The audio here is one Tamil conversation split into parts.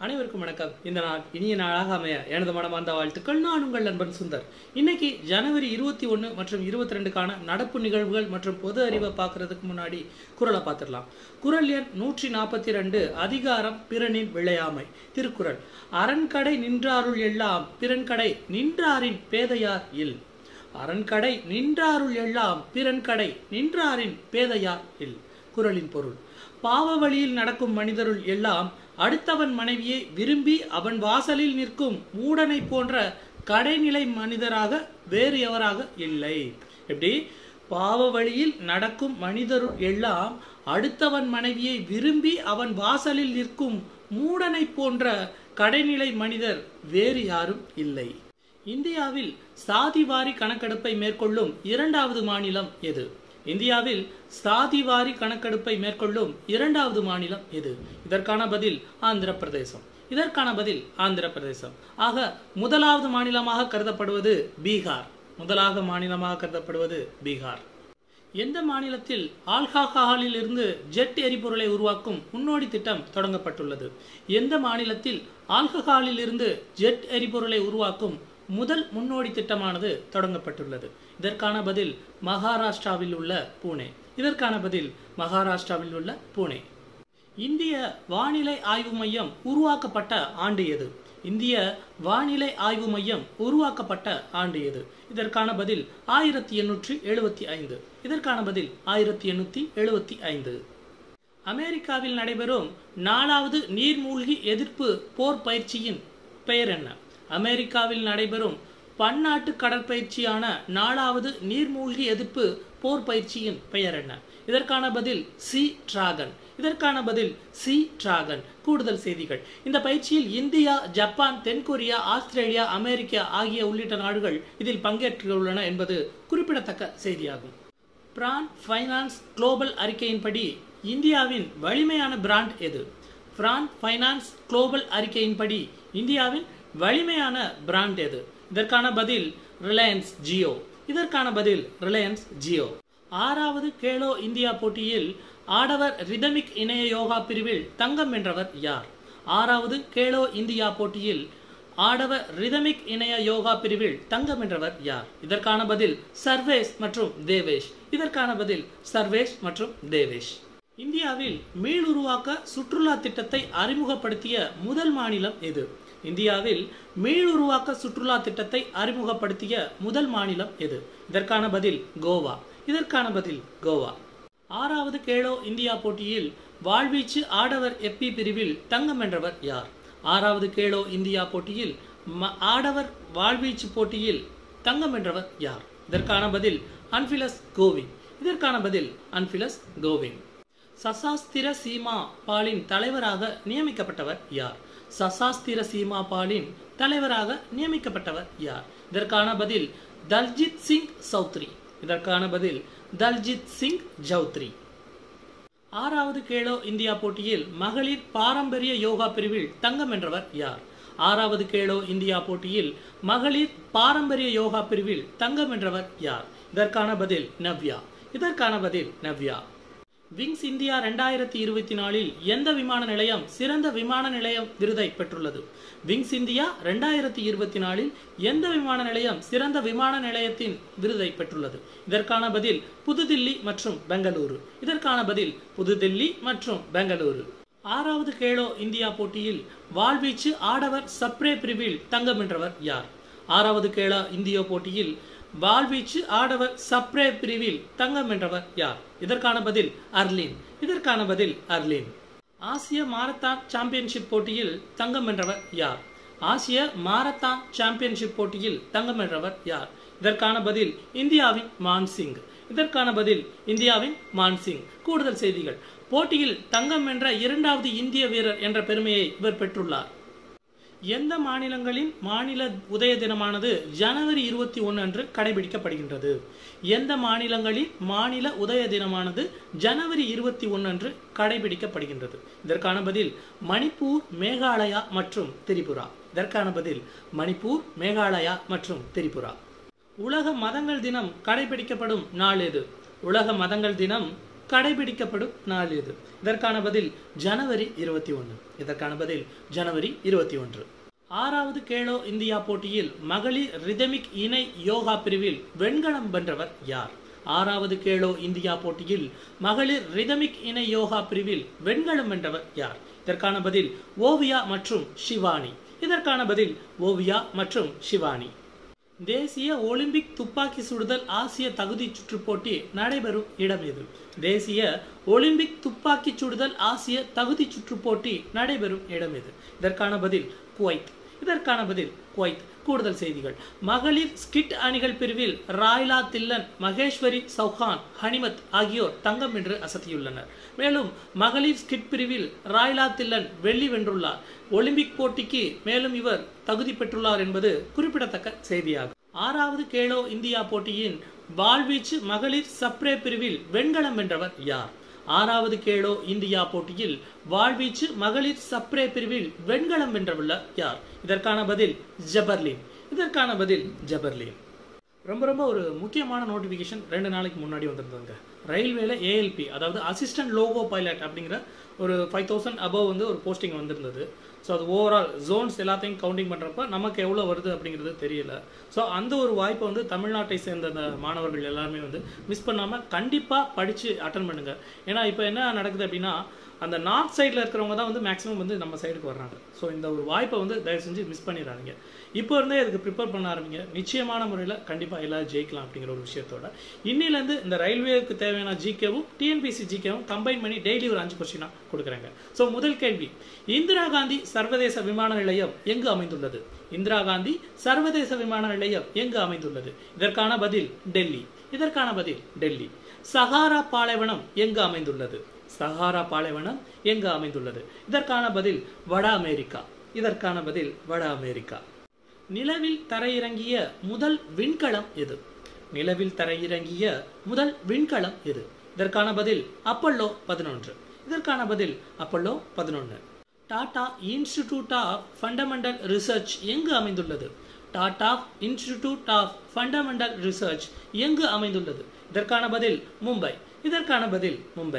அனைவருக்கும் வணக்கம் இந்த நாள் இனிய நாளாக அமைய எனது மனமார்ந்த வாழ்த்துக்கள் நான் உங்கள் நண்பன் சுந்தர் இன்னைக்கு ஜனவரி இருபத்தி ஒன்று மற்றும் இருபத்தி ரெண்டுக்கான நடப்பு நிகழ்வுகள் மற்றும் பொது அறிவை பார்க்கறதுக்கு முன்னாடி குரலை பார்த்துடலாம் குரல் எண் நூற்றி நாற்பத்தி ரெண்டு அதிகாரம் பிறனின் விளையாமை திருக்குறள் அரண்கடை நின்றாருள் எல்லாம் பிறன்கடை நின்றாரின் பேதையார் இல் அரண்கடை நின்றாருள் எல்லாம் பிறன்கடை நின்றாரின் பேதையார் இல் குறளின் பொருள் பாவ வழியில் நடக்கும் மனிதருள் எல்லாம் அடுத்தவன் மனைவியை விரும்பி அவன் வாசலில் நிற்கும் மூடனை போன்ற கடைநிலை மனிதராக வேறு எவராக இல்லை எப்படி பாவ வழியில் நடக்கும் மனிதருள் எல்லாம் அடுத்தவன் மனைவியை விரும்பி அவன் வாசலில் நிற்கும் மூடனை போன்ற கடைநிலை மனிதர் வேறு யாரும் இல்லை இந்தியாவில் சாதிவாரி கணக்கெடுப்பை மேற்கொள்ளும் இரண்டாவது மாநிலம் எது இந்தியாவில் சாதிவாரி கணக்கெடுப்பை மேற்கொள்ளும் இரண்டாவது மாநிலம் எது இதற்கான பதில் ஆந்திர பிரதேசம் இதற்கான பதில் ஆந்திர பிரதேசம் ஆக முதலாவது மாநிலமாக கருதப்படுவது பீகார் முதலாக மாநிலமாக கருதப்படுவது பீகார் எந்த மாநிலத்தில் ஆல்கஹாலில் இருந்து ஜெட் எரிபொருளை உருவாக்கும் முன்னோடி திட்டம் தொடங்கப்பட்டுள்ளது எந்த மாநிலத்தில் ஆல்கஹாலில் இருந்து ஜெட் எரிபொருளை உருவாக்கும் முதல் முன்னோடி திட்டமானது தொடங்கப்பட்டுள்ளது இதற்கான பதில் மகாராஷ்டிராவில் உள்ள பூனே இதற்கான பதில் மகாராஷ்டிராவில் உள்ள பூனே இந்திய வானிலை ஆய்வு மையம் உருவாக்கப்பட்ட ஆண்டு எது இந்திய வானிலை ஆய்வு மையம் உருவாக்கப்பட்ட ஆண்டு எது இதற்கான பதில் ஆயிரத்தி எண்ணூற்றி எழுபத்தி ஐந்து இதற்கான பதில் ஆயிரத்தி எண்ணூற்றி எழுபத்தி ஐந்து அமெரிக்காவில் நடைபெறும் நாலாவது நீர்மூழ்கி எதிர்ப்பு போர் பயிற்சியின் பெயர் என்ன அமெரிக்காவில் நடைபெறும் பன்னாட்டு கடற்பயிற்சியான நாலாவது நீர்மூழ்கி எதிர்ப்பு போர் பயிற்சியின் பெயர் என்ன இதற்கான பதில் சி டிராகன் இதற்கான பதில் சி டிராகன் கூடுதல் செய்திகள் இந்த பயிற்சியில் இந்தியா ஜப்பான் தென்கொரியா ஆஸ்திரேலியா அமெரிக்கா ஆகிய உள்ளிட்ட நாடுகள் இதில் பங்கேற்றுள்ளன என்பது குறிப்பிடத்தக்க செய்தியாகும் பிரான் ஃபைனான்ஸ் குளோபல் அறிக்கையின்படி இந்தியாவின் வலிமையான பிராண்ட் எது பிரான் ஃபைனான்ஸ் குளோபல் அறிக்கையின்படி இந்தியாவின் வலிமையான பிராண்ட் எது இதற்கான பதில் ரிலையன்ஸ் ஜியோ இதற்கான பதில் ரிலையன்ஸ் ஜியோ ஆறாவது கேலோ இந்தியா போட்டியில் ஆடவர் ரிதமிக் இணைய யோகா பிரிவில் தங்கம் வென்றவர் யார் ஆறாவது கேலோ இந்தியா போட்டியில் ஆடவர் ரிதமிக் இணைய யோகா பிரிவில் தங்கம் வென்றவர் யார் இதற்கான பதில் சர்வேஷ் மற்றும் தேவேஷ் இதற்கான பதில் சர்வேஷ் மற்றும் தேவேஷ் இந்தியாவில் மீளுருவாக்க சுற்றுலா திட்டத்தை அறிமுகப்படுத்திய முதல் மாநிலம் எது இந்தியாவில் மீளுருவாக்க சுற்றுலா திட்டத்தை அறிமுகப்படுத்திய முதல் மாநிலம் எது இதற்கான பதில் கோவா இதற்கான பதில் கோவா ஆறாவது கேலோ இந்தியா போட்டியில் வாழ்வீச்சு ஆடவர் எப்பி பிரிவில் தங்கம் வென்றவர் யார் ஆறாவது கேலோ இந்தியா போட்டியில் ஆடவர் வாழ்வீச்சு போட்டியில் தங்கம் வென்றவர் யார் இதற்கான பதில் அன்பிலஸ் கோவிந்த் இதற்கான பதில் அன்பிலஸ் கோவிந்த் சசாஸ்திர சீமா பாலின் தலைவராக நியமிக்கப்பட்டவர் யார் சசாஸ்திர சீமா பாலின் தலைவராக நியமிக்கப்பட்டவர் யார் இதற்கான பதில் தல்ஜித் சிங் சௌத்ரி இதற்கான பதில் தல்ஜித் சிங் ஜௌத்ரி ஆறாவது கேலோ இந்தியா போட்டியில் மகளிர் பாரம்பரிய யோகா பிரிவில் தங்கம் வென்றவர் யார் ஆறாவது கேலோ இந்தியா போட்டியில் மகளிர் பாரம்பரிய யோகா பிரிவில் தங்கம் வென்றவர் யார் இதற்கான பதில் நவ்யா இதற்கான பதில் நவ்யா விங்ஸ் இந்தியா ரெண்டாயிரத்தி இருபத்தி நாலில் எந்த விமான நிலையம் சிறந்த விமான நிலையம் விருதை பெற்றுள்ளது விங்ஸ் இந்தியா ரெண்டாயிரத்தி இருபத்தி நாலில் எந்த விமான நிலையம் சிறந்த விமான நிலையத்தின் விருதை பெற்றுள்ளது இதற்கான பதில் புதுதில்லி மற்றும் பெங்களூரு இதற்கான பதில் புதுதில்லி மற்றும் பெங்களூரு ஆறாவது கேலோ இந்தியா போட்டியில் வாழ்வீச்சு ஆடவர் சப்ரே பிரிவில் தங்கம் வென்றவர் யார் ஆறாவது கேலோ இந்தியா போட்டியில் வாழ்வீச்சு ஆடவர் சப்ரே பிரிவில் தங்கம் வென்றவர் யார் இதற்கான பதில் அர்லின் இதற்கான பதில் அர்லின் ஆசிய மாரத்தான் சாம்பியன்ஷிப் போட்டியில் தங்கம் வென்றவர் யார் ஆசிய மாரத்தான் சாம்பியன்ஷிப் போட்டியில் தங்கம் வென்றவர் யார் இதற்கான பதில் இந்தியாவின் மான்சிங் இதற்கான பதில் இந்தியாவின் மான்சிங் கூடுதல் செய்திகள் போட்டியில் தங்கம் வென்ற இரண்டாவது இந்திய வீரர் என்ற பெருமையை இவர் பெற்றுள்ளார் எந்த மாநிலங்களின் மாநில உதய தினமானது ஜனவரி இருபத்தி ஒன்று அன்று கடைபிடிக்கப்படுகின்றது எந்த மாநிலங்களின் மாநில உதய தினமானது ஜனவரி இருபத்தி ஒன்று அன்று கடைபிடிக்கப்படுகின்றது இதற்கான பதில் மணிப்பூர் மேகாலயா மற்றும் திரிபுரா இதற்கான பதில் மணிப்பூர் மேகாலயா மற்றும் திரிபுரா உலக மதங்கள் தினம் கடைபிடிக்கப்படும் நாள் எது உலக மதங்கள் தினம் கடைபிடிக்கப்படும் நாள் எது இதற்கான பதில் ஜனவரி இருபத்தி ஒன்று இதற்கான பதில் ஜனவரி இருபத்தி ஒன்று ஆறாவது கேலோ இந்தியா போட்டியில் மகளிர் ரிதமிக் இணை யோகா பிரிவில் வெண்கலம் வென்றவர் யார் ஆறாவது கேலோ இந்தியா போட்டியில் மகளிர் ரிதமிக் இணை யோகா பிரிவில் வெண்கலம் வென்றவர் யார் இதற்கான பதில் ஓவியா மற்றும் ஷிவானி இதற்கான பதில் ஓவியா மற்றும் ஷிவானி தேசிய ஒலிம்பிக் துப்பாக்கி சுடுதல் ஆசிய தகுதி சுற்று போட்டி நடைபெறும் இடம் எது தேசிய ஒலிம்பிக் துப்பாக்கி சுடுதல் ஆசிய தகுதி சுற்று போட்டி நடைபெறும் இடம் எது இதற்கான பதில் குவைத் இதற்கான பதில் குவைத் கூடுதல் செய்திகள் மகளிர் ஸ்கிட் அணிகள் பிரிவில் ராய்லா தில்லன் மகேஸ்வரி சௌஹான் ஹனிமத் ஆகியோர் தங்கம் வென்று அசத்தியுள்ளனர் மேலும் மகளிர் ஸ்கிட் பிரிவில் ராய்லா தில்லன் வெள்ளி வென்றுள்ளார் ஒலிம்பிக் போட்டிக்கு மேலும் இவர் தகுதி பெற்றுள்ளார் என்பது குறிப்பிடத்தக்க செய்தியாகும் ஆறாவது கேலோ இந்தியா போட்டியின் வாழ்வீச்சு மகளிர் சப்ரே பிரிவில் வெண்கலம் வென்றவர் யார் ஆறாவது கேலோ இந்தியா போட்டியில் வாழ்வீச்சு மகளிர் சப்ரே பிரிவில் வெண்கலம் வென்றவுள்ள யார் இதற்கான பதில் ஜபர்லின் இதற்கான பதில் ஜபர்லின் ரொம்ப ரொம்ப ஒரு முக்கியமான நோட்டிஃபிகேஷன் ரெண்டு நாளைக்கு முன்னாடி வந்திருந்தாங்க ரயில்வேல ஏஎல்பி அதாவது அசிஸ்டன்ட் லோகோ பைலட் அப்படிங்கிற ஒரு ஃபைவ் தௌசண்ட் அபவ் வந்து ஒரு போஸ்டிங் வந்திருந்தது ஸோ அது ஓவரால் ஜோன்ஸ் எல்லாத்தையும் கவுண்டிங் பண்ணுறப்ப நமக்கு எவ்வளோ வருது அப்படிங்கிறது தெரியல ஸோ அந்த ஒரு வாய்ப்பை வந்து தமிழ்நாட்டை சேர்ந்த அந்த மாணவர்கள் எல்லாருமே வந்து மிஸ் பண்ணாமல் கண்டிப்பாக படித்து அட்டன் பண்ணுங்கள் ஏன்னா இப்போ என்ன நடக்குது அப்படின்னா அந்த நார்த் சைடில் இருக்கிறவங்க தான் வந்து மேக்ஸிமம் வந்து நம்ம சைடுக்கு வர்றாங்க ஸோ இந்த ஒரு வாய்ப்பை வந்து தயவு செஞ்சு மிஸ் பண்ணிடாதீங்க இப்போ இருந்தே இதுக்கு ப்ரிப்பேர் பண்ண ஆரம்பிங்க நிச்சயமான முறையில் கண்டிப்பாக எல்லாரும் ஜெயிக்கலாம் அப்படிங்கிற ஒரு விஷயத்தோட இன்னிலேருந்து இந்த ரயில்வேக்கு தேவையான ஜிகேவும் டிஎன்பிசி ஜிகேவும் கம்பைன் பண்ணி டெய்லி ஒரு அஞ்சு கொஸ்டினாக கொடுக்குறாங்க ஸோ முதல் கேள்வி இந்திரா காந்தி சர்வதேச விமான நிலையம் எங்கு அமைந்துள்ளது இந்திரா காந்தி சர்வதேச விமான நிலையம் எங்கு அமைந்துள்ளது இதற்கான பதில் டெல்லி இதற்கான பதில் டெல்லி சஹாரா பாலைவனம் எங்கு அமைந்துள்ளது சஹாரா பாலைவனம் எங்கு அமைந்துள்ளது இதற்கான பதில் வட அமெரிக்கா இதற்கான பதில் வட அமெரிக்கா நிலவில் தரையிறங்கிய முதல் விண்கலம் எது நிலவில் தரையிறங்கிய முதல் விண்கலம் எது இதற்கான பதில் அப்பல்லோ பதினொன்று இதற்கான பதில் அப்பல்லோ பதினொன்று Tata institute of fundamental research எங்கு அமைந்துள்ளது Tata institute of fundamental research எங்கு அமைந்துள்ளது இதற்கான பதில் மும்பை இதற்கான பதில் மும்பை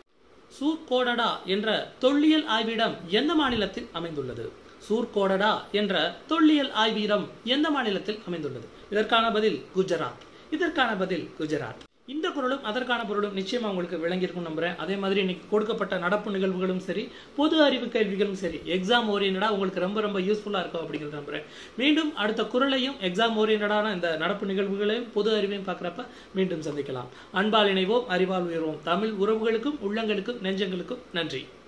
சூர்கோடடா என்ற தொல்லியல் ஆய்விடம் எந்த மாநிலத்தில் அமைந்துள்ளது சூர்கோடடா என்ற தொல்லியல் ஆய்வீரம் எந்த மாநிலத்தில் அமைந்துள்ளது இதற்கான பதில் குஜராத் இதற்கான பதில் குஜராத் இந்த பொருளும் அதற்கான பொருளும் நிச்சயமா உங்களுக்கு விளங்கியிருக்கும் நம்புறேன் அதே மாதிரி இன்னைக்கு கொடுக்கப்பட்ட நடப்பு நிகழ்வுகளும் சரி பொது அறிவு கேள்விகளும் சரி எக்ஸாம் ஓரியன்டா உங்களுக்கு ரொம்ப ரொம்ப யூஸ்ஃபுல்லா இருக்கும் அப்படிங்கிறது நம்புறேன் மீண்டும் அடுத்த குரலையும் எக்ஸாம் ஓரியன்டான இந்த நடப்பு நிகழ்வுகளையும் பொது அறிவையும் பார்க்குறப்ப மீண்டும் சந்திக்கலாம் அன்பால் இணைவோம் அறிவால் உயர்வோம் தமிழ் உறவுகளுக்கும் உள்ளங்களுக்கும் நெஞ்சங்களுக்கும் நன்றி